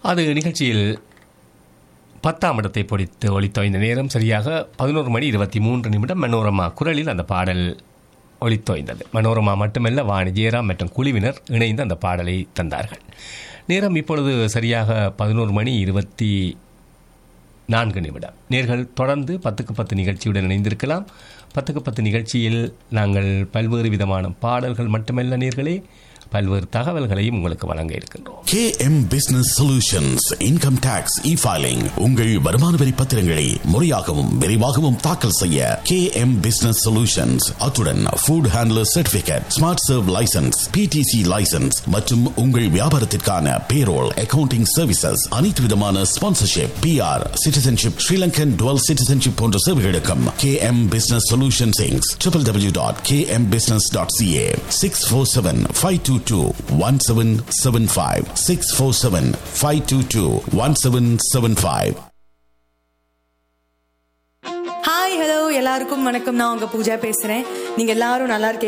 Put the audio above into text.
அது நிகழ்ச்சியில் பத்தாம் இடத்தை பொடித்து ஒளித்தோய்ந்த நேரம் சரியாக பதினோரு மணி இருபத்தி மூன்று நிமிடம் மனோரமா குரலில் அந்த பாடல் ஒளித்தோய்ந்தது மனோரமா மட்டுமல்ல வாணி ஜெயராம் மற்றும் குழுவினர் இணைந்து அந்த பாடலை தந்தார்கள் நேரம் இப்பொழுது சரியாக பதினோரு மணி இருபத்தி நான்கு நிமிடம் நேர்கள் தொடர்ந்து பத்துக்கு பத்து நிகழ்ச்சியுடன் இணைந்திருக்கலாம் பத்துக்கு பத்து நிகழ்ச்சியில் நாங்கள் பல்வேறு விதமான பாடல்கள் மட்டுமல்ல நேர்களே பல்வேறு தகவல்களையும் உங்களுக்கு வழங்க இருக்கின்றோம் KM Business Solutions Income Tax E-Filing உங்கள் வருமான வரி பத்திரங்களை முறையாகவும் விரைவாகவும் தாக்கல் செய்ய KM Business Solutions அத்துடன் Food Handler Certificate Smart Serve License PTC License மற்றும் உங்கள் வியாபாரத்திற்கான Payroll Accounting Services அனைத்து விதமான Sponsorship PR Citizenship Sri Lankan Dual Citizenship போன்ற சேவைகளுக்கும் KM Business Solutions Inc. www.kmbusiness.ca 647-522-1775 647-522-1775 hi hello எல்லாருக்கும் வணக்கம் நான் உங்க பூஜா பேசுறேன் நீங்க எல்லாரும் நல்லா இருக்கீங்க